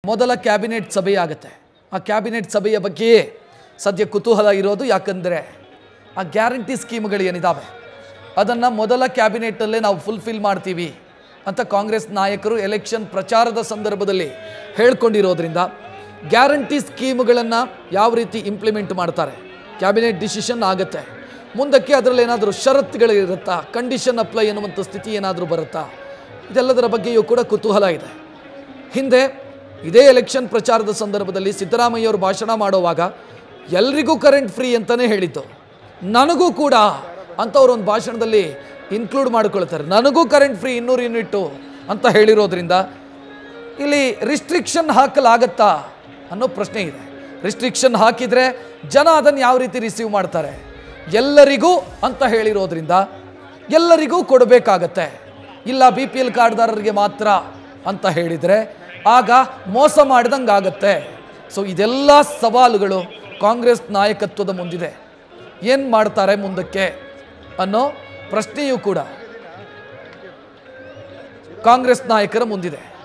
ಮೊದಲ ಕ್ಯಾಬಿನೆಟ್ ಸಭೆಯಾಗತ್ತೆ ಆ ಕ್ಯಾಬಿನೆಟ್ ಸಭೆಯ ಬಗ್ಗೆಯೇ ಸದ್ಯ ಕುತೂಹಲ ಇರೋದು ಯಾಕಂದರೆ ಆ ಗ್ಯಾರಂಟಿ ಸ್ಕೀಮ್ಗಳು ಏನಿದ್ದಾವೆ ಅದನ್ನು ಮೊದಲ ಕ್ಯಾಬಿನೆಟ್ಟಲ್ಲೇ ನಾವು ಫುಲ್ಫಿಲ್ ಮಾಡ್ತೀವಿ ಅಂತ ಕಾಂಗ್ರೆಸ್ ನಾಯಕರು ಎಲೆಕ್ಷನ್ ಪ್ರಚಾರದ ಸಂದರ್ಭದಲ್ಲಿ ಹೇಳ್ಕೊಂಡಿರೋದ್ರಿಂದ ಗ್ಯಾರಂಟಿ ಸ್ಕೀಮ್ಗಳನ್ನು ಯಾವ ರೀತಿ ಇಂಪ್ಲಿಮೆಂಟ್ ಮಾಡ್ತಾರೆ ಕ್ಯಾಬಿನೆಟ್ ಡಿಸಿಷನ್ ಆಗುತ್ತೆ ಮುಂದಕ್ಕೆ ಅದರಲ್ಲಿ ಏನಾದರೂ ಷರತ್ತುಗಳು ಇರುತ್ತಾ ಕಂಡೀಷನ್ ಅಪ್ಲೈ ಅನ್ನುವಂಥ ಸ್ಥಿತಿ ಏನಾದರೂ ಬರುತ್ತಾ ಇದೆಲ್ಲದರ ಬಗ್ಗೆಯೂ ಕೂಡ ಕುತೂಹಲ ಇದೆ ಹಿಂದೆ ಇದೇ ಎಲೆಕ್ಷನ್ ಪ್ರಚಾರದ ಸಂದರ್ಭದಲ್ಲಿ ಸಿದ್ದರಾಮಯ್ಯವರು ಭಾಷಣ ಮಾಡುವಾಗ ಎಲ್ರಿಗೂ ಕರೆಂಟ್ ಫ್ರೀ ಅಂತಲೇ ಹೇಳಿದ್ದು ನನಗೂ ಕೂಡ ಅಂತ ಅವ್ರು ಒಂದು ಭಾಷಣದಲ್ಲಿ ಇನ್ಕ್ಲೂಡ್ ಮಾಡ್ಕೊಳ್ತಾರೆ ನನಗೂ ಕರೆಂಟ್ ಫ್ರೀ ಇನ್ನೂರು ಯೂನಿಟ್ಟು ಅಂತ ಹೇಳಿರೋದ್ರಿಂದ ಇಲ್ಲಿ ರಿಸ್ಟ್ರಿಕ್ಷನ್ ಹಾಕಲಾಗತ್ತಾ ಅನ್ನೋ ಪ್ರಶ್ನೆ ಇದೆ ರಿಸ್ಟ್ರಿಕ್ಷನ್ ಹಾಕಿದರೆ ಜನ ಅದನ್ನು ಯಾವ ರೀತಿ ರಿಸೀವ್ ಮಾಡ್ತಾರೆ ಎಲ್ಲರಿಗೂ ಅಂತ ಹೇಳಿರೋದ್ರಿಂದ ಎಲ್ಲರಿಗೂ ಕೊಡಬೇಕಾಗತ್ತೆ ಇಲ್ಲ ಬಿ ಪಿ ಎಲ್ ಕಾರ್ಡ್ದಾರರಿಗೆ ಮಾತ್ರ ಅಂತ ಹೇಳಿದರೆ ಆಗ ಮೋಸ ಮಾಡಿದಂಗೆ ಆಗತ್ತೆ ಸೊ ಇದೆಲ್ಲ ಸವಾಲುಗಳು ಕಾಂಗ್ರೆಸ್ ನಾಯಕತ್ವದ ಮುಂದಿದೆ ಏನು ಮಾಡ್ತಾರೆ ಮುಂದಕ್ಕೆ ಅನ್ನೋ ಪ್ರಶ್ನೆಯೂ ಕೂಡ ಕಾಂಗ್ರೆಸ್ ನಾಯಕರ ಮುಂದಿದೆ